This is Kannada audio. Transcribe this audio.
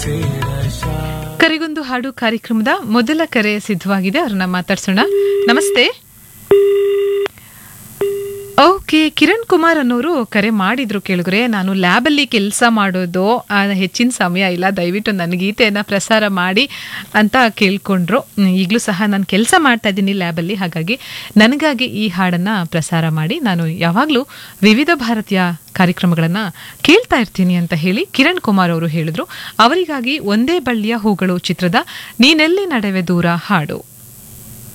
ಕರೆಗೊಂದು ಹಾಡು ಕಾರ್ಯಕ್ರಮದ ಮೊದಲ ಕರೆ ಸಿದ್ಧವಾಗಿದೆ ಅವ್ರನ್ನ ಮಾತಾಡ್ಸೋಣ ನಮಸ್ತೆ ಓಕೆ ಕಿರಣ್ ಕುಮಾರ್ ಅನ್ನೋರು ಕರೆ ಮಾಡಿದ್ರು ಕೇಳಿದ್ರೆ ನಾನು ಲ್ಯಾಬಲ್ಲಿ ಕೆಲಸ ಮಾಡೋದು ಆ, ಹೆಚ್ಚಿನ ಸಮಯ ಇಲ್ಲ ದಯವಿಟ್ಟು ನನ್ನ ಗೀತೆಯನ್ನು ಪ್ರಸಾರ ಮಾಡಿ ಅಂತ ಕೇಳ್ಕೊಂಡ್ರು ಹ್ಮ್, ಈಗಲೂ ಸಹ ನಾನು ಕೆಲಸ ಮಾಡ್ತಾ ಇದ್ದೀನಿ ಲ್ಯಾಬಲ್ಲಿ ಹಾಗಾಗಿ ನನಗಾಗಿ ಈ ಹಾಡನ್ನು ಪ್ರಸಾರ ಮಾಡಿ ನಾನು ಯಾವಾಗಲೂ ವಿವಿಧ ಭಾರತೀಯ ಕಾರ್ಯಕ್ರಮಗಳನ್ನು ಕೇಳ್ತಾ ಇರ್ತೀನಿ ಅಂತ ಹೇಳಿ ಕಿರಣ್ ಕುಮಾರ್ ಅವರು ಹೇಳಿದ್ರು ಅವರಿಗಾಗಿ ಒಂದೇ ಬಳ್ಳಿಯ ಹೂಗಳು ಚಿತ್ರದ ನೀನೆಲ್ಲಿ ನಡೆವೆ ದೂರ ಹಾಡು